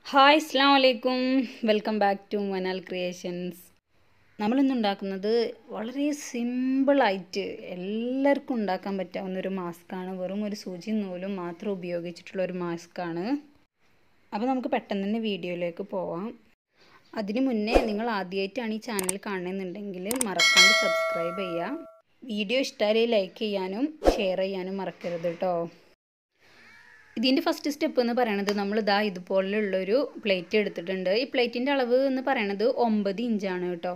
hi അസ്സാം വലൈക്കും welcome back to Manal creations നമ്മളിന്ന് ഉണ്ടാക്കുന്നത് വളരെ സിമ്പിളായിട്ട് എല്ലാവർക്കും ഉണ്ടാക്കാൻ പറ്റാവുന്ന ഒരു മാസ്കാണ് വെറും ഒരു സൂചി നൂലും മാത്രം ഉപയോഗിച്ചിട്ടുള്ള ഒരു മാസ്കാണ് അപ്പോൾ നമുക്ക് പെട്ടെന്ന് തന്നെ വീഡിയോയിലേക്ക് പോവാം അതിന് മുന്നേ നിങ്ങൾ ആദ്യമായിട്ടാണ് ഈ ചാനൽ കാണുന്നുണ്ടെങ്കിൽ മറക്കാണ്ട് സബ്സ്ക്രൈബ് ചെയ്യുക വീഡിയോ ഇഷ്ടമായി ലൈക്ക് ചെയ്യാനും ഷെയർ ചെയ്യാനും മറക്കരുത് കേട്ടോ ഇതിൻ്റെ ഫസ്റ്റ് സ്റ്റെപ്പ് എന്ന് പറയണത് നമ്മൾ ഇതാ ഇതുപോലുള്ളൊരു പ്ലേറ്റ് എടുത്തിട്ടുണ്ട് ഈ പ്ലേറ്റിൻ്റെ അളവ് എന്ന് പറയണത് ഒമ്പത് ഇഞ്ചാണ് കേട്ടോ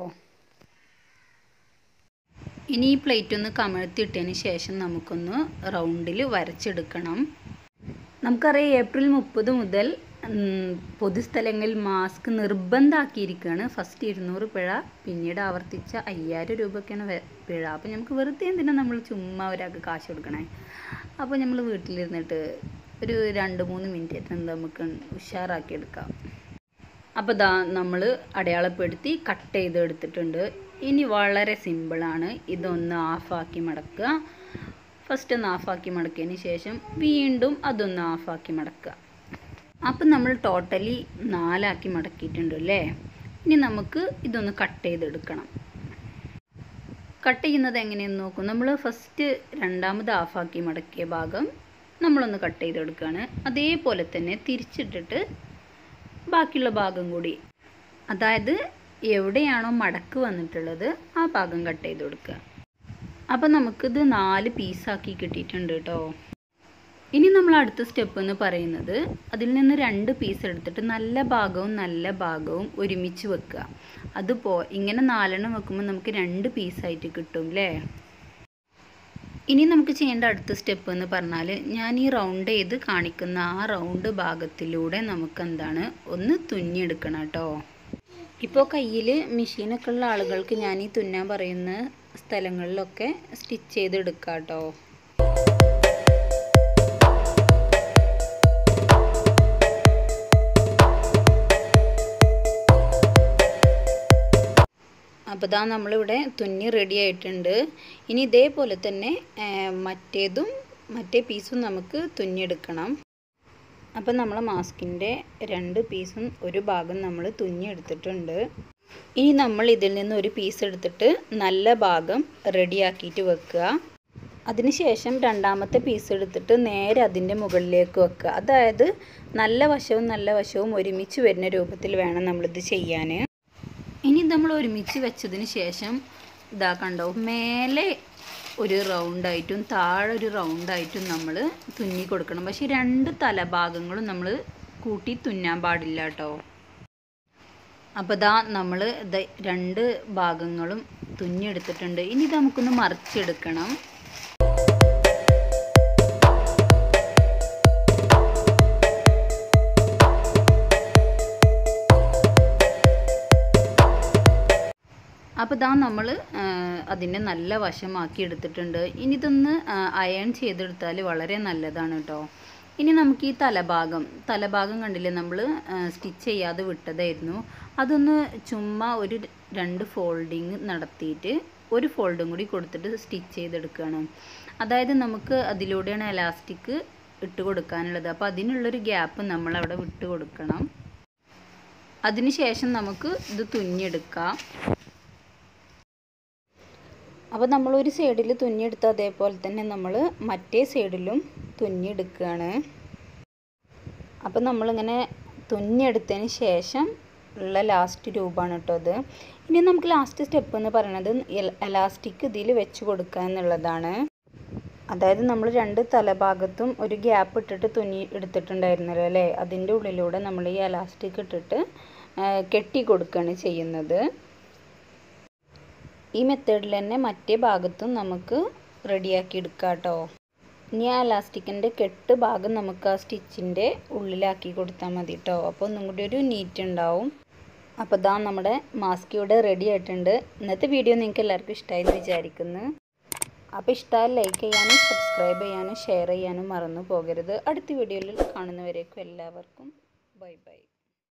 ഇനി ഈ പ്ലേറ്റ് ഒന്ന് കമഴ്ത്തിയിട്ടതിന് ശേഷം നമുക്കൊന്ന് റൗണ്ടിൽ വരച്ചെടുക്കണം നമുക്കറിയാം ഏപ്രിൽ മുപ്പത് മുതൽ പൊതുസ്ഥലങ്ങളിൽ മാസ്ക് നിർബന്ധമാക്കിയിരിക്കുകയാണ് ഫസ്റ്റ് ഇരുന്നൂറ് പിഴ പിന്നീട് ആവർത്തിച്ച അയ്യായിരം രൂപയൊക്കെയാണ് പിഴ അപ്പോൾ നമുക്ക് വെറുതെ എന്തിനാണ് നമ്മൾ ചുമ്മാ ഒരാൾക്ക് കാശ് കൊടുക്കണേ അപ്പോൾ നമ്മൾ വീട്ടിലിരുന്നിട്ട് ഒരു രണ്ട് മൂന്ന് മിനിറ്റ് നമുക്ക് ഉഷാറാക്കി എടുക്കാം അപ്പോൾ ദാ നമ്മൾ അടയാളപ്പെടുത്തി കട്ട് ചെയ്ത് എടുത്തിട്ടുണ്ട് ഇനി വളരെ സിമ്പിളാണ് ഇതൊന്ന് ആഫാക്കി മടക്കുക ഫസ്റ്റ് ഒന്ന് ആഫാക്കി മടക്കിയതിന് ശേഷം വീണ്ടും അതൊന്ന് ആഫാക്കി മടക്കുക അപ്പം നമ്മൾ ടോട്ടലി നാലാക്കി മടക്കിയിട്ടുണ്ട് അല്ലേ ഇനി നമുക്ക് ഇതൊന്ന് കട്ട് ചെയ്തെടുക്കണം കട്ട് ചെയ്യുന്നത് എങ്ങനെയെന്ന് നോക്കും നമ്മൾ ഫസ്റ്റ് രണ്ടാമത് ആഫാക്കി മടക്കിയ ഭാഗം നമ്മളൊന്ന് കട്ട് ചെയ്തെടുക്കുകയാണ് അതേപോലെ തന്നെ തിരിച്ചിട്ടിട്ട് ബാക്കിയുള്ള ഭാഗം കൂടി അതായത് എവിടെയാണോ മടക്ക് വന്നിട്ടുള്ളത് ആ ഭാഗം കട്ട് ചെയ്ത് കൊടുക്കുക അപ്പം നമുക്കിത് നാല് പീസാക്കി കിട്ടിയിട്ടുണ്ട് കേട്ടോ ഇനി നമ്മൾ അടുത്ത സ്റ്റെപ്പ് എന്ന് പറയുന്നത് അതിൽ നിന്ന് രണ്ട് പീസ് എടുത്തിട്ട് നല്ല ഭാഗവും നല്ല ഭാഗവും ഒരുമിച്ച് വെക്കുക അതുപോ ഇങ്ങനെ നാലെണ്ണം വെക്കുമ്പോൾ നമുക്ക് രണ്ട് പീസായിട്ട് കിട്ടും അല്ലേ ഇനി നമുക്ക് ചെയ്യേണ്ട അടുത്ത സ്റ്റെപ്പ് എന്ന് പറഞ്ഞാൽ ഞാൻ ഈ റൗണ്ട് ചെയ്ത് കാണിക്കുന്ന ആ റൗണ്ട് ഭാഗത്തിലൂടെ നമുക്ക് എന്താണ് ഒന്ന് തുന്നിയെടുക്കണം കേട്ടോ ഇപ്പോൾ കയ്യിൽ മെഷീനൊക്കെ ഉള്ള ആളുകൾക്ക് ഞാൻ ഈ തുന്നാൻ പറയുന്ന സ്ഥലങ്ങളിലൊക്കെ സ്റ്റിച്ച് ചെയ്തെടുക്കാം കേട്ടോ അപ്പോൾ ഇതാ നമ്മളിവിടെ തുന്നി റെഡി ആയിട്ടുണ്ട് ഇനി ഇതേപോലെ തന്നെ മറ്റേതും മറ്റേ പീസും നമുക്ക് തുന്നിയെടുക്കണം അപ്പം നമ്മൾ മാസ്കിൻ്റെ രണ്ട് പീസും ഒരു ഭാഗം നമ്മൾ തുന്നിയെടുത്തിട്ടുണ്ട് ഇനി നമ്മൾ ഇതിൽ നിന്ന് ഒരു പീസ് എടുത്തിട്ട് നല്ല ഭാഗം റെഡിയാക്കിയിട്ട് വെക്കുക അതിനുശേഷം രണ്ടാമത്തെ പീസ് എടുത്തിട്ട് നേരെ അതിൻ്റെ മുകളിലേക്ക് വെക്കുക അതായത് നല്ല വശവും നല്ല വശവും ഒരുമിച്ച് വരുന്ന രൂപത്തിൽ വേണം നമ്മളിത് ചെയ്യാൻ ഇനി നമ്മൾ ഒരുമിച്ച് വെച്ചതിന് ശേഷം ഇതാ കണ്ടോ മേലെ ഒരു റൗണ്ടായിട്ടും താഴെ ഒരു റൗണ്ടായിട്ടും നമ്മൾ തുന്നി കൊടുക്കണം പക്ഷേ രണ്ട് തലഭാഗങ്ങളും നമ്മൾ കൂട്ടി തുന്നാൻ പാടില്ല കേട്ടോ അപ്പോൾ ഇതാ നമ്മൾ രണ്ട് ഭാഗങ്ങളും തുന്നിയെടുത്തിട്ടുണ്ട് ഇനി ഇത് നമുക്കൊന്ന് മറിച്ചെടുക്കണം അപ്പോൾ ഇതാ നമ്മൾ അതിനെ നല്ല വശമാക്കി എടുത്തിട്ടുണ്ട് ഇനി ഇതൊന്ന് അയൺ ചെയ്തെടുത്താൽ വളരെ നല്ലതാണ് കേട്ടോ ഇനി നമുക്ക് ഈ തലഭാഗം തലഭാഗം കണ്ടില്ലേ നമ്മൾ സ്റ്റിച്ച് ചെയ്യാതെ വിട്ടതായിരുന്നു അതൊന്ന് ചുമ്മാ ഒരു രണ്ട് ഫോൾഡിങ് നടത്തിയിട്ട് ഒരു ഫോൾഡും കൂടി കൊടുത്തിട്ട് സ്റ്റിച്ച് ചെയ്തെടുക്കുകയാണ് അതായത് നമുക്ക് അതിലൂടെയാണ് എലാസ്റ്റിക് ഇട്ട് കൊടുക്കാനുള്ളത് അപ്പോൾ അതിനുള്ളൊരു ഗ്യാപ്പ് നമ്മൾ അവിടെ വിട്ട് കൊടുക്കണം അതിനുശേഷം നമുക്ക് ഇത് തുന്നിയെടുക്കാം അപ്പോൾ നമ്മൾ ഒരു സൈഡിൽ തുന്നിയെടുത്ത് അതേപോലെ തന്നെ നമ്മൾ മറ്റേ സൈഡിലും തുന്നിയെടുക്കുകയാണ് അപ്പോൾ നമ്മളിങ്ങനെ തുന്നിയെടുത്തതിന് ശേഷം ഉള്ള ലാസ്റ്റ് രൂപമാണ് കേട്ടോ അത് ഇനി നമുക്ക് ലാസ്റ്റ് സ്റ്റെപ്പ് എന്ന് പറയുന്നത് എലാസ്റ്റിക് ഇതിൽ വെച്ച് കൊടുക്കുക എന്നുള്ളതാണ് അതായത് നമ്മൾ രണ്ട് തലഭാഗത്തും ഒരു ഗ്യാപ്പ് ഇട്ടിട്ട് തുന്നി എടുത്തിട്ടുണ്ടായിരുന്നല്ലോ അല്ലേ അതിൻ്റെ ഉള്ളിലൂടെ നമ്മൾ ഈ എലാസ്റ്റിക് ഇട്ടിട്ട് കെട്ടി കൊടുക്കുകയാണ് ചെയ്യുന്നത് ഈ മെത്തേഡിൽ തന്നെ മറ്റേ ഭാഗത്തും നമുക്ക് റെഡിയാക്കി എടുക്കാം കേട്ടോ ഇനി ആ ഇലാസ്റ്റിക്കിൻ്റെ കെട്ട് ഭാഗം നമുക്ക് ആ സ്റ്റിച്ചിൻ്റെ ഉള്ളിലാക്കി കൊടുത്താൽ മതി കേട്ടോ അപ്പോൾ ഒന്നും കൂടി ഒരു നീറ്റ് ഉണ്ടാവും അപ്പോൾ ഇതാ നമ്മുടെ മാസ്ക് ഇവിടെ റെഡി ആയിട്ടുണ്ട് ഇന്നത്തെ വീഡിയോ നിങ്ങൾക്ക് എല്ലാവർക്കും ഇഷ്ടമായി എന്ന് വിചാരിക്കുന്നു അപ്പോൾ ഇഷ്ടമായി ലൈക്ക് ചെയ്യാനും സബ്സ്ക്രൈബ് ചെയ്യാനും ഷെയർ ചെയ്യാനും മറന്നു പോകരുത് അടുത്ത വീഡിയോയിൽ കാണുന്നവരേക്കും എല്ലാവർക്കും ബൈ ബൈ